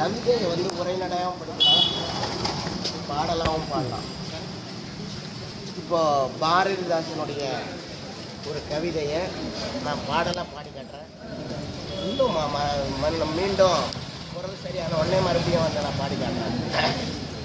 கவிதையை வந்து உரைநடையாகவும் படிக்கலாம் பாடலாகவும் பாடலாம் இப்போ பாரதிதாசனுடைய ஒரு கவிதையை நான் பாடலாக பாடி காட்டுறேன் இன்னும் ம- ம- ம- மீண்டும் குரல் சரியான உடனே மறுபடியும் வந்து நான் பாடி காட்டுறேன்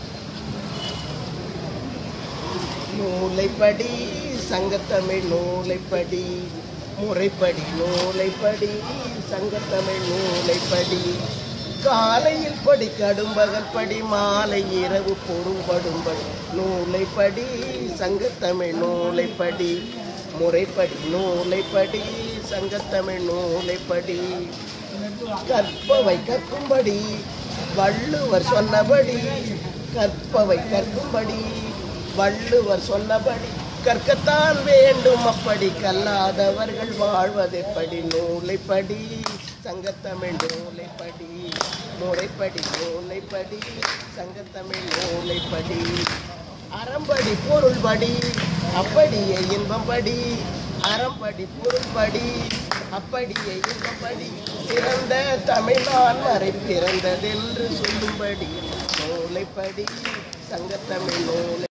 நூலைப்படி சங்கத்தமிழ் நூலைப்படி முறைப்படி நூலைப்படி சங்கத்தமிழ் நூலைப்படி காலையில் படி கடும்பகல் படி மாலை இரவு பொறும்படும்படி நூலைப்படி சங்கத்தமிழ் நூலைப்படி முறைப்படி நூலைப்படி சங்கத்தமிழ் நூலைப்படி கற்பவை கற்கும்படி வள்ளுவர் சொன்னபடி கற்பவை கற்கும்படி வள்ளுவர் சொன்னபடி கற்கத்தான் வேண்டும் அப்படி கல்லாதவர்கள் வாழ்வதெப்படி நூலைப்படி சங்கத்தமிழ் நூலைப்படி முறைப்படி நூலைப்படி சங்கத்தமிழ் நூலைப்படி அறம்படி பொருள்படி அப்படியே இன்பம்படி அறம்படி பொருள்படி அப்படியே இன்பம்படி பிறந்த தமிழ்நான் மறை பிறந்ததென்று சொல்லும்படி நூலைப்படி சங்கத்தமிழ் நூலை